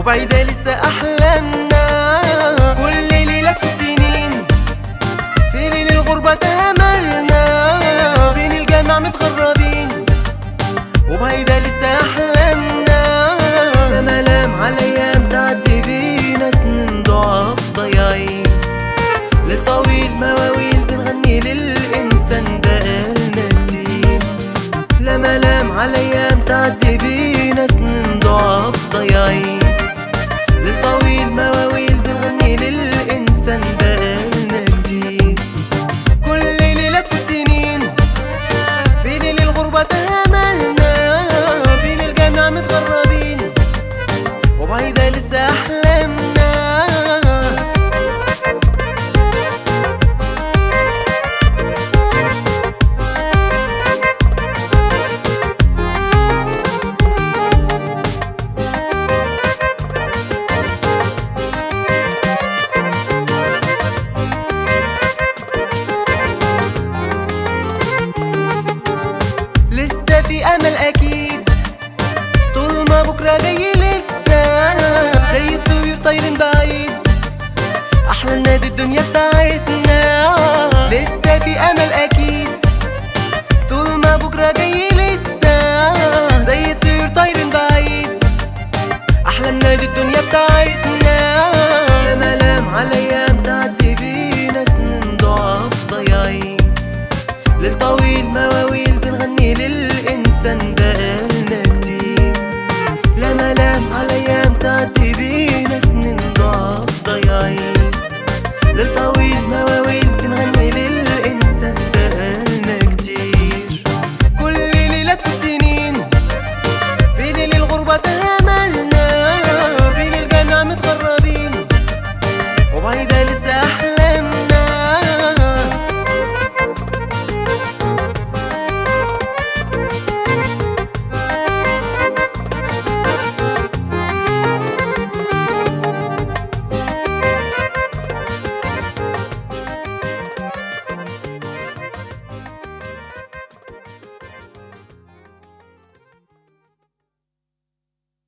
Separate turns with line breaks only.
وبعيدة لسه أحلامنا كل ليلة في سنين في ليل الغربة تأملنا بين الجامع متغربين وبعيدة لسه أحلامنا لا ملام على أيام تعدي بينا سنين ضعاف ضايعين ليل طويل مواويل بنغني للإنسان بقالنا كتير لا ملام على أيام تعدي بينا سنين ضعاف ضايعين ليل طويل مواويل بنغني للإنسان بقالنا كتير كل ليلة في سنين في ليل الغربة تأملنا بين الجامع متغربين وبعيدة لسه أحلامنا لسه في امل اكيد طول ما بكره جاي لسه زي الطيور طايرين بعيد احلى نادي الدنيا بتاعتنا لسه في امل اكيد طول ما بكره جاي لسه زي الطيور طايرين بعيد احلى نادي الدنيا بتاعتنا لا ملام على ايام تعدي بينا سنين ضعاف ضايعين ليل طويل مواويل بنغني للإنسان